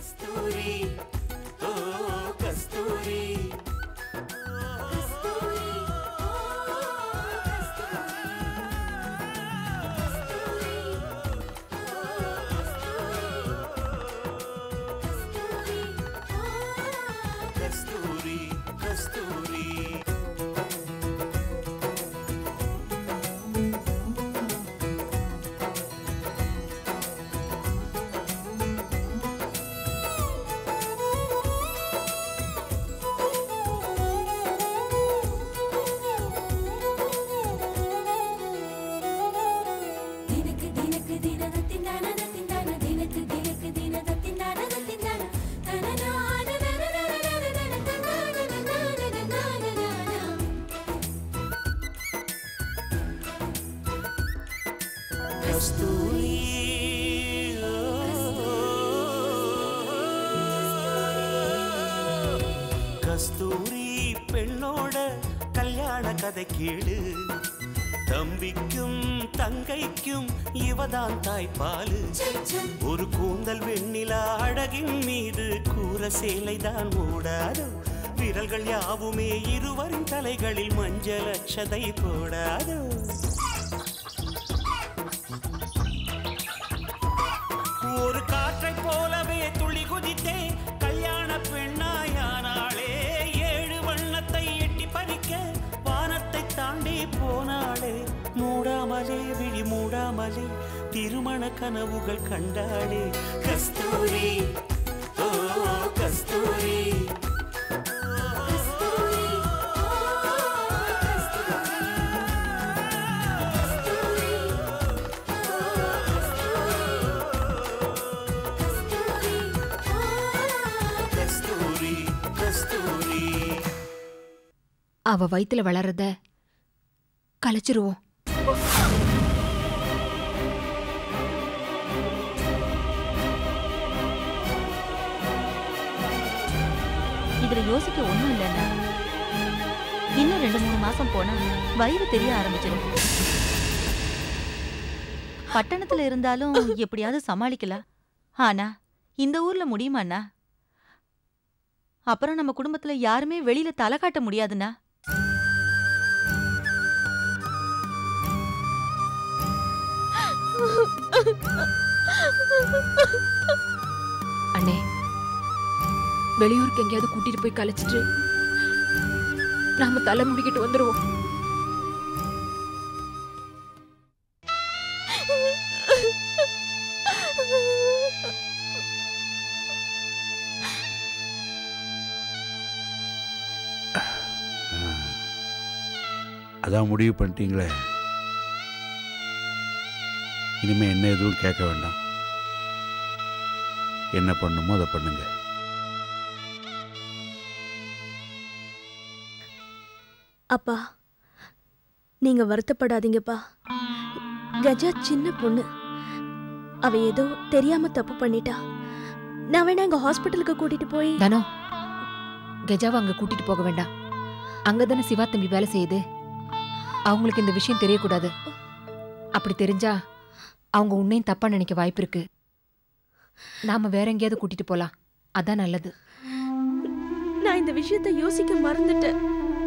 கஸ்தூரி ஓ கஸ்தூரி கஸ்தூரி கஸ்தூரி ದಿನಕ್ಕೆ ದಿನಕ್ಕೆ ದಿನದ ತಿಂದಾನದ ತಿಂದಾನ ದಿನಕ್ಕೆ ದಿನಕ್ಕೆ ದಿನದ ತಿಂದಾನದ ತಿಂದಾನ ತನನಾನ ನನನನನನನ ತನನನನನನನನನ. கஸ்தூரி கஸ்தூரி பெண்ணோட கல்யாண கதை கேளு தம்பிக்கும் தங்கைக்கும் இவதான் தாய்ப்பாலு சம் சம் ஒரு கூந்தல் வெண்ணிலா அழகின் மீது கூற சேலைதான் ஓடாது விரல்கள் யாவுமே இருவரின் தலைகளில் மஞ்சள் அச்சதை போடாது ஒரு காற்றை போலவே துள்ளி குதித்தே கல்யாண பெண்ணாயானாளே ஏழு வண்ணத்தை எட்டி பறிக்க வானத்தை தாண்டி போனாளே மூடாமலே விழி மூடாமலே திருமண கனவுகள் கண்டாளே கஸ்தூரி ஓ கஸ்தூரி கஸ்தூரி கஸ்தூரி அவ வயித்துல வளர்றத கலைச்சிருவோம் இதுல யோசிக்க ஒண்ணும் இல்லைன்னா இன்னும் ரெண்டு மூணு மாசம் போனா வயிறு தெரிய ஆரம்பிச்சிடும் பட்டணத்துல இருந்தாலும் எப்படியாவது சமாளிக்கலாம் ஆனா இந்த ஊர்ல முடியுமாண்ணா அப்புறம் நம்ம குடும்பத்துல யாருமே வெளியில தலை காட்ட முடியாதுண்ணா அண்ணே வெளியூருக்கு எங்கேயாவது கூட்டிட்டு போய் கலைச்சிட்டு நாம தலை முடிக்கிட்டு வந்துருவோம் அதான் முடிவு பண்ணிட்டீங்களே இனிமே என்ன எதுவும் கேட்க வேண்டாம் என்ன பண்ணுமோ அதை பண்ணுங்க அப்பா நீங்க வருத்தப்படாதீங்கப்பா கஜா சின்ன பொண்ணு அவ ஏதோ தெரியாம தப்பு பண்ணிட்டா நான் வேணா எங்க ஹாஸ்பிட்டலுக்கு கூட்டிட்டு போய் தனோ கெஜாவை அங்க கூட்டிட்டு போக வேண்டாம் அங்கதானே சிவா தம்பி வேலை செய்யுது அவங்களுக்கு இந்த விஷயம் தெரியக்கூடாது அப்படி தெரிஞ்சா அவங்க உன்னையும் தப்பா நினைக்க வாய்ப்பு இருக்கு நாம வேற எங்கேயாவது கூட்டிட்டு போலாம் அதான் நல்லது நான் இந்த விஷயத்தை யோசிக்க மறந்துட்டேன்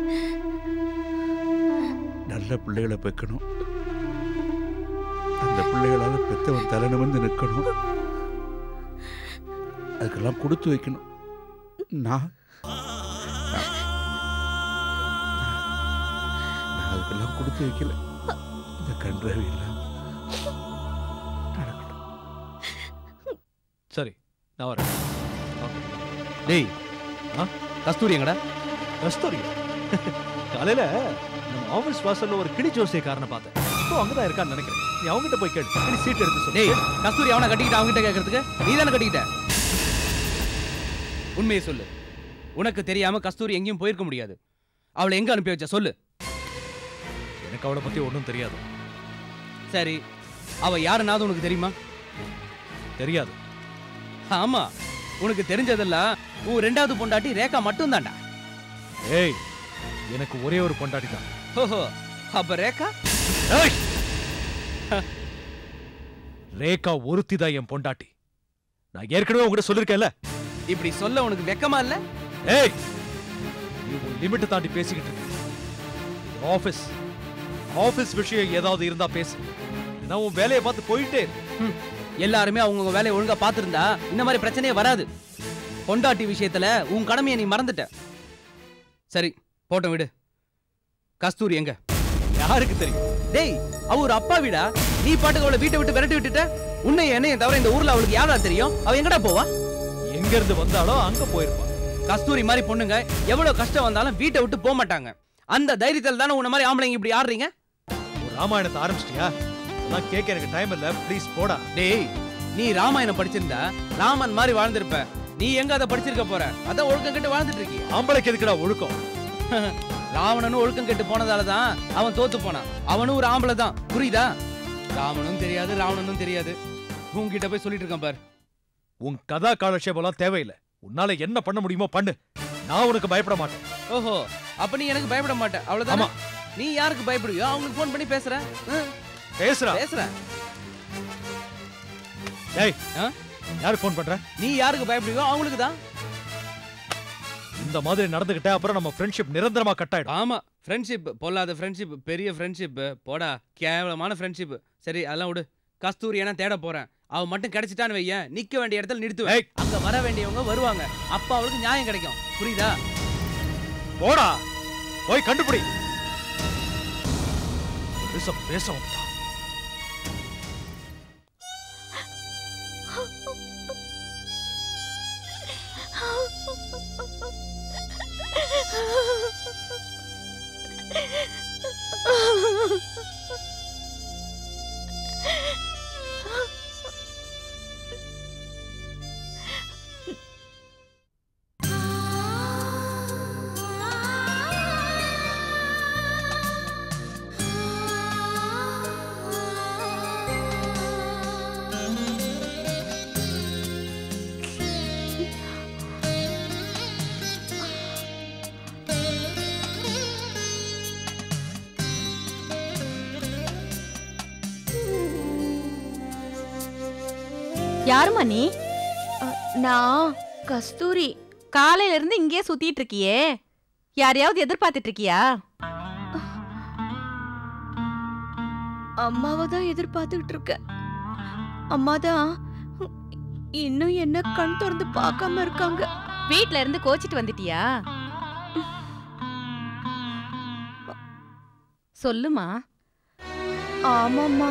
நல்ல பிள்ளைகளை பெக்கணும் அந்த பிள்ளைகளால பெத்தவன் தலை நிமிர்ந்து நிற்கணும் அதுக்கெல்லாம் கொடுத்து வைக்கணும் நான் நான் நான் அதுக்கெல்லாம் கொடுத்து வைக்கல இந்த கன்றவி எல்லாம் நடக்கட்டும் சரி நான் வரேன் ஓகே. டேய் ஆ கஸ்தூரி எங்கடா கஸ்தூரி காலையில நம்ம ஆபீஸ் வாசல்ல ஒரு கிளி ஜோசியக்காரனை பார்த்தேன் இப்போ அங்கதான் இருக்கான்னு நினைக்கிறேன் நீ அவங்ககிட்ட போய் கேட்டு கிளி சீட் எடுத்து சொல்லு டேய் கஸ்தூரி அவனை கட்டிக்கிட்டு அவன்கிட்ட கேட்கறதுக்கு நீ தானே கட்டிக்கிட்ட உண்மையை சொல்லு உனக்கு தெரியாம கஸ்தூரி எங்கேயும் போயிருக்க முடியாது அவளை எங்க அனுப்பி வச்ச சொல்லு எனக்கு அவளை பத்தி ஒன்றும் தெரியாது சரி அவ யாருன்னாவது உனக்கு தெரியுமா தெரியாது ஆமா உனக்கு தெரிஞ்சதெல்லாம் உன் ரெண்டாவது பொண்டாட்டி ரேகா மட்டும் தான்டா ஏய் எனக்கு ஒரே ஒரு பொண்டாட்டி தான் ஓஹோ அப்ப ரேகா ரேகா ஒருத்தி தான் என் பொண்டாட்டி நான் ஏற்கனவே உங்ககிட்ட சொல்லிருக்கேன்ல இப்படி சொல்ல உனக்கு வெக்கமா இல்ல ஏய் நீ உன் லிமிட் தாண்டி பேசிக்கிட்டு இருக்க ஆபீஸ் ஆபீஸ் விஷயம் ஏதாவது இருந்தா பேசு இல்லைன்னா உன் வேலையை பார்த்து போயிட்டே இரு. ம். எல்லாருமே அவங்கவுங்க வேலையை ஒழுங்கா பார்த்திருந்தா இந்த மாதிரி பிரச்சனையே வராது பொண்டாட்டி விஷயத்துல உன் கடமையை நீ மறந்துட்ட சரி போட்டோம் விடு கஸ்தூரி எங்க யாருக்கு தெரியும் டேய் அவ ஒரு அப்பா வீடா நீ பாட்டுக்கு அவளை வீட்டை விட்டு விரட்டி விட்டுட்ட உன்னை என்னைய தவிர இந்த ஊர்ல அவளுக்கு யாரா தெரியும் அவ எங்கடா போவா எங்க இருந்து வந்தாலோ அங்க போயிருப்பா கஸ்தூரி மாதிரி பொண்ணுங்க எவ்வளவு கஷ்டம் வந்தாலும் வீட்டை விட்டு போக மாட்டாங்க அந்த தைரியத்தில் தானே உன்ன மாதிரி ஆம்பளைங்க இப்படி ஆடுறீங்க ஒரு ராமாயணத்தை ஆரம்பிச்சிட்டியா அதான் கேட்க எனக்கு டைம் இல்ல ப்ளீஸ் போடா டேய் நீ ராமாயணம் படிச்சிருந்தா ராமன் மாதிரி வாழ்ந்திருப்ப நீ எங்க அதை படிச்சிருக்க போற அதான் ஒழுக்கம் கெட்டு வாழ்ந்துட்டு இருக்கிய ஆம்பளைக்கு எதுக்குடா ஒழுக்கம் ராவணனும் ஒழுக்கம் கெட்டு போனதால தான் அவன் தோத்து போனான் அவனும் ஒரு ஆம்பளை தான் புரியுதா ராமனும் தெரியாது ராவணனும் தெரியாது உன்கிட்ட போய் சொல்லிட்டு இருக்கான் பாரு உன் கதா காலட்சேபம்லாம் தேவையில்லை உன்னால என்ன பண்ண முடியுமோ பண்ணு நான் உனக்கு பயப்பட மாட்டேன் ஓஹோ அப்ப நீ எனக்கு பயப்பட மாட்ட அவ்வளவுதானே ஆமா. நீ யாருக்கு பயப்படுவியோ அவங்களுக்கு ஃபோன் பண்ணி பேசுற ம், பேசுறா பேசுறேன் ஏய் ஆ? யாருக்கு ஃபோன் பண்ற நீ யாருக்கு பயப்படுவியோ அவங்களுக்கு தான் இந்த மாதிரி நடந்துகிட்ட அப்புறம் நம்ம ஃப்ரெண்ட்ஷிப் நிரந்தரமா கட் ஆயிடும் ஆமா ஃப்ரெண்ட்ஷிப் பொல்லாத ஃப்ரெண்ட்ஷிப் பெரிய ஃப்ரெண்ட்ஷிப் போடா கேவலமான ஃப்ரெண்ட்ஷிப் சரி அதெல்லாம் விடு கஸ்தூரி ஏன்னா தேட போறேன் அவ மட்டும் கிடைச்சிட்டான்னு வையேன் நிக்க வேண்டிய இடத்துல நிறுத்துவேன் ஏய். அங்க வர வேண்டியவங்க வருவாங்க அப்ப அவளுக்கு நியாயம் கிடைக்கும் புரியுதா போடா போய் கண்டுபிடி பேச பேச வந்துட்டான். யாரும்மா நீ நான் கஸ்தூரி காலையில இருந்து இங்கேயே சுத்திட்டு இருக்கியே யாரையாவது எதிர்பார்த்துட்டு இருக்கியா அம்மாவை தான் எதிர்பார்த்துக்கிட்டு இருக்கேன் அம்மா தான் இன்னும் என்ன கண் திறந்து பார்க்காம இருக்காங்க வீட்ல இருந்து கோச்சிட்டு வந்துட்டியா சொல்லுமா ஆமாம்மா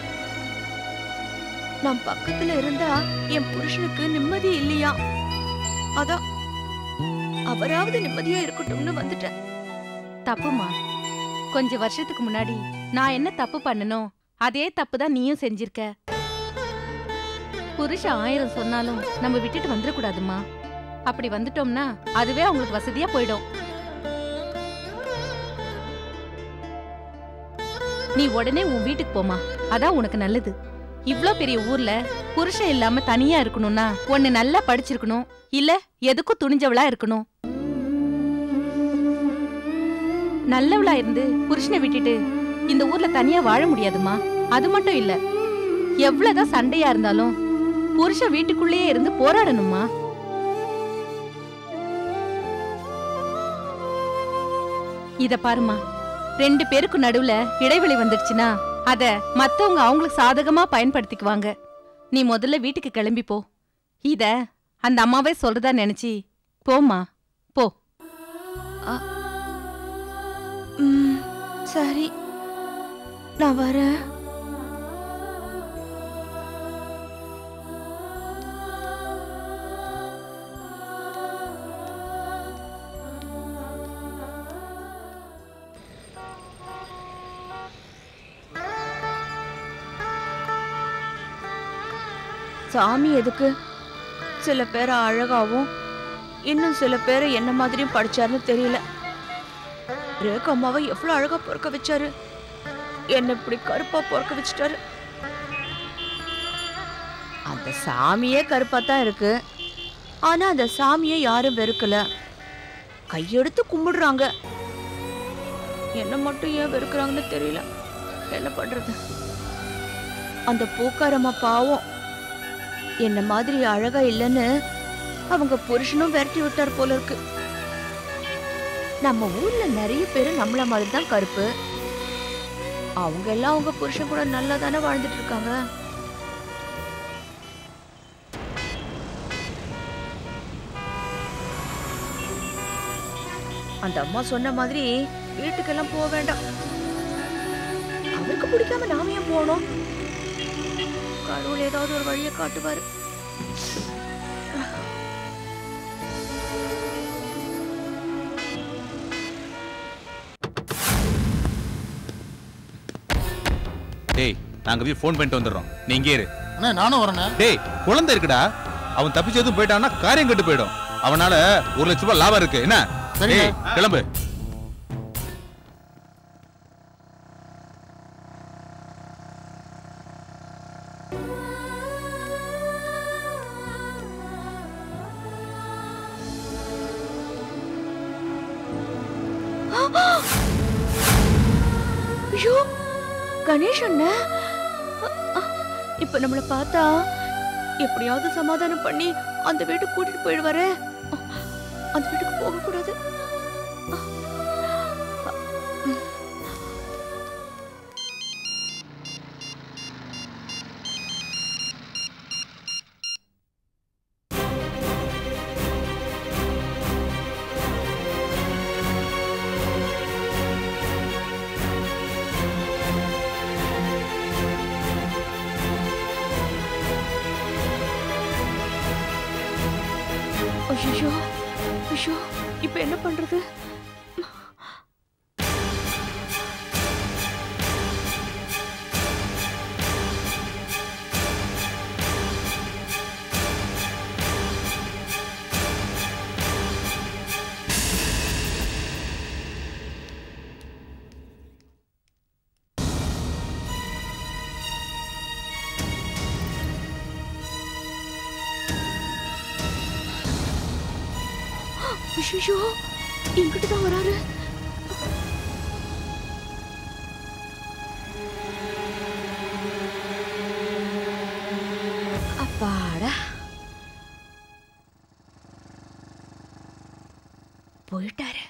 நான் பக்கத்துல இருந்தா என் புருஷனுக்கு நிம்மதி இல்லையா அதான் அவராவது நிம்மதியா இருக்கட்டும்னு வந்துட்டேன் தப்புமா கொஞ்ச வருஷத்துக்கு முன்னாடி நான் என்ன தப்பு பண்ணனோ அதே தப்பு தான் நீயும் செஞ்சிருக்க புருஷன் ஆயிரம் சொன்னாலும் நம்ம விட்டுட்டு வந்துடக்கூடாதுமா அப்படி வந்துட்டோம்னா அதுவே அவங்களுக்கு வசதியா போயிடும் நீ உடனே உன் வீட்டுக்கு போமா அதான் உனக்கு நல்லது இவ்ளோ பெரிய ஊர்ல புருஷன் இல்லாம தனியா இருக்கணும்னா ஒன்னு நல்லா படிச்சிருக்கணும் இல்ல எதுக்கும் துணிஞ்சவளா இருக்கணும் நல்லவளா இருந்து புருஷனை விட்டுட்டு இந்த ஊர்ல தனியா வாழ முடியாதுமா அது மட்டும் இல்ல எவ்வளவுதான் சண்டையா இருந்தாலும் புருஷன் வீட்டுக்குள்ளேயே இருந்து போராடணுமா இத பாருமா ரெண்டு பேருக்கு நடுவுல இடைவெளி வந்துடுச்சுன்னா அத மத்தவங்க அவங்களுக்கு சாதகமா பயன்படுத்திக்குவாங்க நீ முதல்ல வீட்டுக்கு கிளம்பி போ இத அந்த அம்மாவே சொல்றதா நினைச்சி போம்மா போ ம், சரி நான் வரேன் சாமி எதுக்கு சில பேரை அழகாவும் இன்னும் சில பேரை என்ன மாதிரியும் படிச்சாருன்னு தெரியல ரேகா அம்மாவை எவ்வளவு அழகா பொறுக்க வச்சாரு என்ன இப்படி கருப்பா பொறுக்க வச்சுட்டாரு அந்த சாமியே கருப்பா தான் இருக்கு ஆனா அந்த சாமியை யாரும் வெறுக்கல கையெடுத்து கும்பிடுறாங்க என்ன மட்டும் ஏன் வெறுக்கிறாங்கன்னு தெரியல என்ன பண்றது அந்த பூக்காரம்மா பாவம் என்ன மாதிரி அழகா இல்லைன்னு அவங்க புருஷனும் விரட்டி விட்டார் போல இருக்கு நம்ம ஊர்ல நிறைய பேர் நம்மள மாதிரி தான் கருப்பு அவங்க எல்லாம் அவங்க புருஷன் கூட நல்லா தானே வாழ்ந்துட்டு இருக்காங்க அந்த அம்மா சொன்ன மாதிரி வீட்டுக்கெல்லாம் போக வேண்டாம் அவருக்கு பிடிக்காம நாம ஏன் போனோம் கடவுள் ஏதாவது ஒரு வழியை காட்டுவாரு டேய் நாங்க போய் ஃபோன் பண்ணிட்டு வந்துடுறோம் நீ இங்கே இரு அண்ணா நானும் வரேண்ணே டேய் குழந்தை இருக்குடா அவன் தப்பிச்சு எதுவும் போயிட்டான்னா காரியம் கெட்டு போயிடும் அவனால ஒரு லட்ச ரூபாய் லாபம் இருக்கு என்ன சரிங்க. டேய் கிளம்பு ஐயோ கணேஷ் அண்ணன் அ- அ, இப்ப நம்மள பார்த்தா எப்படியாவது சமாதானம் பண்ணி அந்த வீட்டுக்கு கூட்டிட்டு போயிடுவாரு அந்த வீட்டுக்கு போக கூடாது ஐயோ ஐயோ இப்ப என்ன பண்றது ஐயோ இங்கிட்டு தான் வராரு அப்பாடா போயிட்டாரு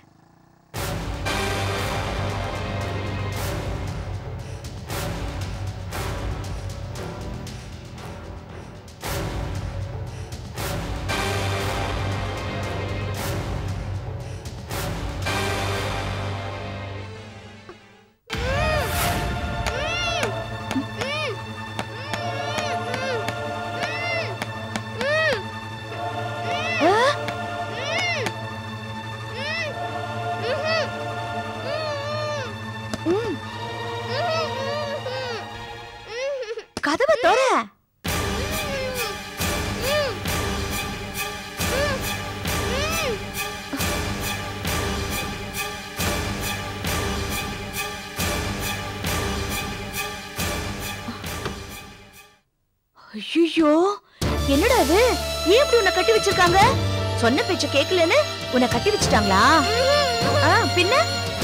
கதவை தோற ஐயோ என்னடா இது ஏன் இப்படி உன்னை கட்டி வச்சிருக்காங்க சொன்ன பேச்ச கேட்கலன்னு உன்னை கட்டி வச்சிட்டாங்களா ஆ, பின்ன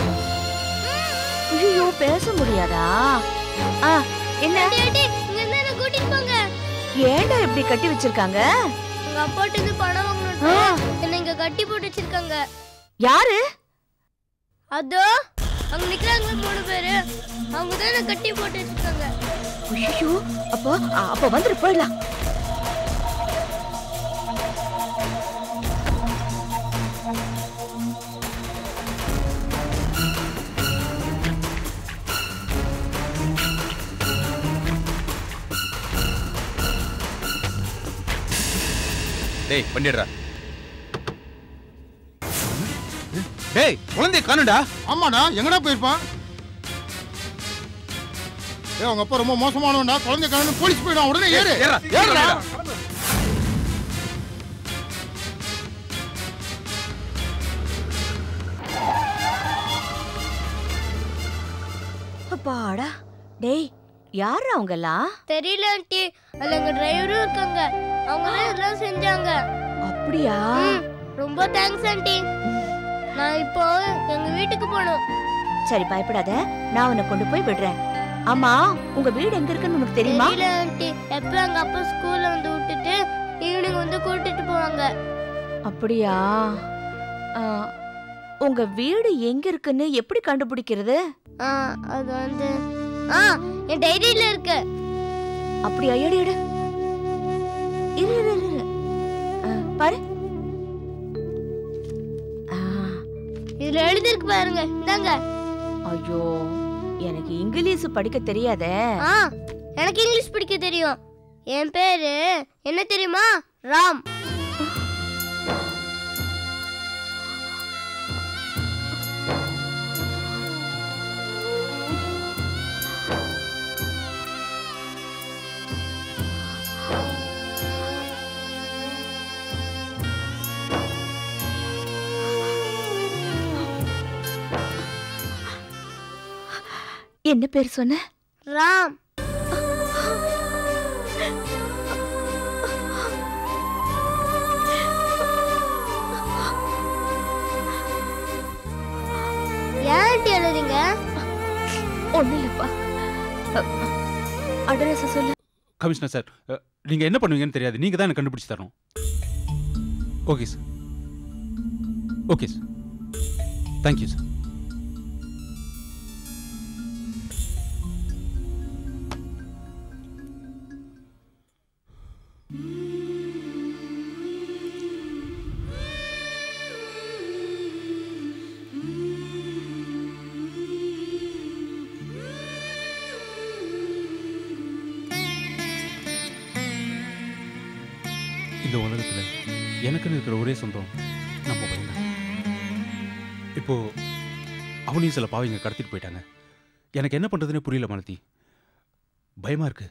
ஐயோ பேச முடியாதா ஆ, என்ன கூட்டிட்டு போங்க ஏன்டா இப்படி கட்டி வச்சிருக்காங்க உங்க அப்பாட்ட இருந்து பணம் வாங்கணும் ஆ, என்ன இங்க கட்டி போட்டு வச்சிருக்காங்க யாரு அதோ அங்க நிக்கிறாங்க மூணு பேரு அவங்க தான் என்ன கட்டி போட்டு வச்சிருக்காங்க ஐயோ அப்போ அ, அப்போ வந்துரு போயிடலாம் டேய் பண்ணிடுறா டேய் குழந்தைய காணுடா ஆமாடா எங்கடா போயிருப்பான் ஏ அவங்க அப்பா ரொம்ப மோசமானவன்டா குழந்தை கலந்து போலீஸ் போயிடும் உடனே ஏறு ஏறுடா, ஏறுடா ஏறுடா. அப்பாடா டேய் யார் அவங்கெல்லாம் தெரியல ஆண்டி அதுல எங்க டிரைவரும் இருக்காங்க அவங்க தான் இதெல்லாம் செஞ்சாங்க அப்படியா ம், ரொம்ப தேங்க்ஸ் ஆண்டி நான் இப்போ எங்க வீட்டுக்கு போகணும் சரி பயப்படாத நான் உன்னை கொண்டு போய் விடுறேன் ஆமா உங்க வீடு எங்க இருக்குன்னு உனக்கு தெரியுமா தெரியல ஆண்டி எப்ப எங்க அப்பா ஸ்கூல்ல வந்து விட்டுட்டு ஈவினிங் வந்து கூட்டிட்டு போவாங்க அப்படியா ஆ, உங்க வீடு எங்க இருக்குன்னு எப்படி கண்டுபிடிக்கிறது ஆ அது வந்து ஆ என் டைரியில இருக்கு அப்படியா எடு எடு இரு இரு இரு, இரு ஆ, பாரு ஆ, இதுல எழுதிருக்கு பாருங்க இந்தாங்க ஐயோ எனக்கு இங்கிலீஷ் படிக்க தெரியாதே ஆ எனக்கு இங்கிலீஷ் படிக்க தெரியும் என் பேரு என்ன தெரியுமா ராம் என்ன பேர் சொன்ன ராம் ஏன் ஆண்டி எழுதுறீங்க ஒண்ணு இல்லப்பா அட்ரஸ் சொல்லு கமிஷனர் சார் அஹ், நீங்க என்ன பண்ணுவீங்கன்னு தெரியாது நீங்க தான் எனக்கு கண்டுபிடிச்சு தரணும் okay sir okay sir thank you sir இந்த உலகத்துல எனக்குன்னு இருக்கிற ஒரே சொந்தம் நம்ம பையன் தான். இப்போ அவனையும் சில பாவிங்க கடத்திட்டு போயிட்டாங்க எனக்கு என்ன பண்றதுன்னே புரியல மலத்தி பயமா இருக்கு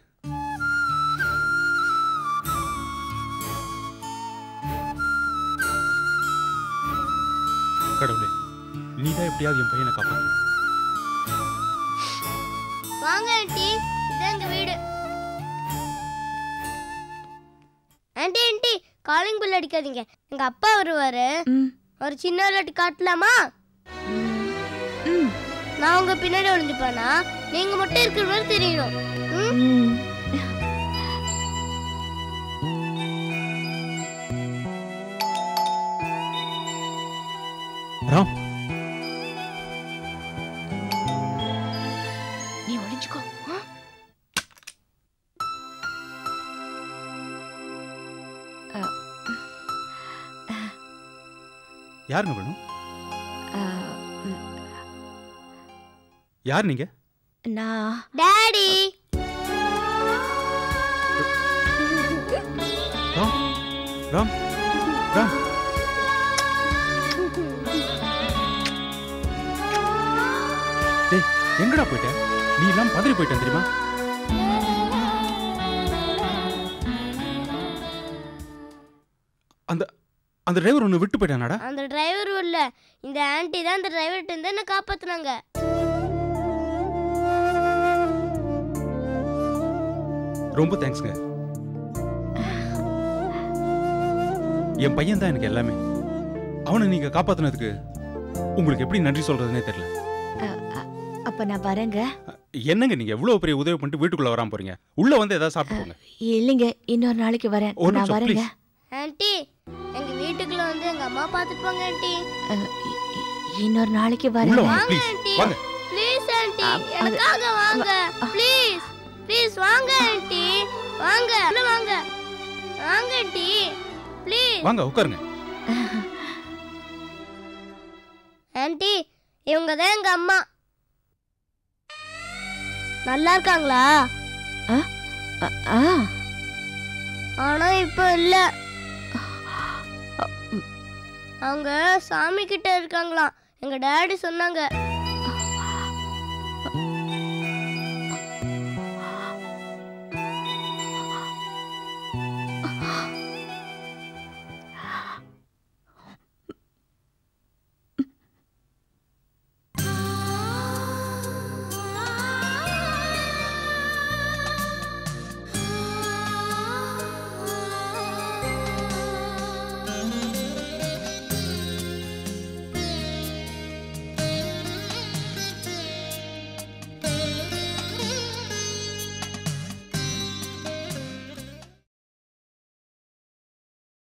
கடவுளே நீதான் எப்படியாவது என் பையனை காப்பாத்து வாங்க ஆண்டி இதான் எங்க வீடு ஆண்டி ஆண்டி காலிங் பில் அடிக்காதீங்க எங்க அப்பா வருவாரு ஒரு சின்ன விளையாட்டு காட்டலாமா நான் உங்க பின்னாடி ஒளிஞ்சுப்பேனா நீங்க மட்டும் இருக்கிற மாதிரி தெரியணும் ம்? ராம் நீ ஒளிஞ்சுக்கோ ஆ? அ, யாருங்க வேணும் அ, ம், யார் நீங்க நான் டாடி ராம் ராம் ராம் டேய் எங்கடா போயிட்ட நீ எல்லாம் பதறி போயிட்டேன் தெரியுமா அந்த அந்த டிரைவர் ஒன்று விட்டு போயிட்டானாடா அந்த டிரைவர் இல்ல இந்த ஆண்டி தான் அந்த டிரைவர்கிட்ட இருந்து என்ன காப்பாத்துனாங்க ரொம்ப தேங்க்ஸ்ங்க என் பையன் தான் எனக்கு எல்லாமே அவனை நீங்க காப்பாத்துனதுக்கு உங்களுக்கு எப்படி நன்றி சொல்றதுனே தெரியல அ, அ, அப்ப நான் வரேங்க என்னங்க நீங்க எவ்வளவு பெரிய உதவி பண்ணிட்டு வீட்டுக்குள்ள வராம போறீங்க உள்ள வந்து ஏதாவது சாப்பிட்டு போங்க இல்லைங்க இன்னொரு நாளைக்கு வரேன் ஒரு நான் நிமிஷம், வரேங்க ஆண்டி எங்க வீட்டுக்குள்ள வந்து எங்க அம்மா பாத்துட்டு போங்க ஆண்டி அ, இ- இ- இன்னொரு நாளைக்கு உள்ள வரேன் வாங்க வாங்க ப்ளீஸ் ஆண்டி வாங்க ப்ளீஸ் ஆண்டி அ- அது- எனக்காக வாங்க ப்ளீஸ் ப்ளீஸ் வாங்க ஆண்டி வாங்க உள்ள வாங்க வாங்க ஆண்டி ப்ளீஸ் வாங்க உட்காருங்க ஆண்டி இவங்க தான் எங்க அம்மா நல்லா இருக்காங்களா அ, ஆ ஆனா இப்போ இல்ல அவங்க சாமி கிட்ட இருக்காங்களாம் எங்க டாடி சொன்னாங்க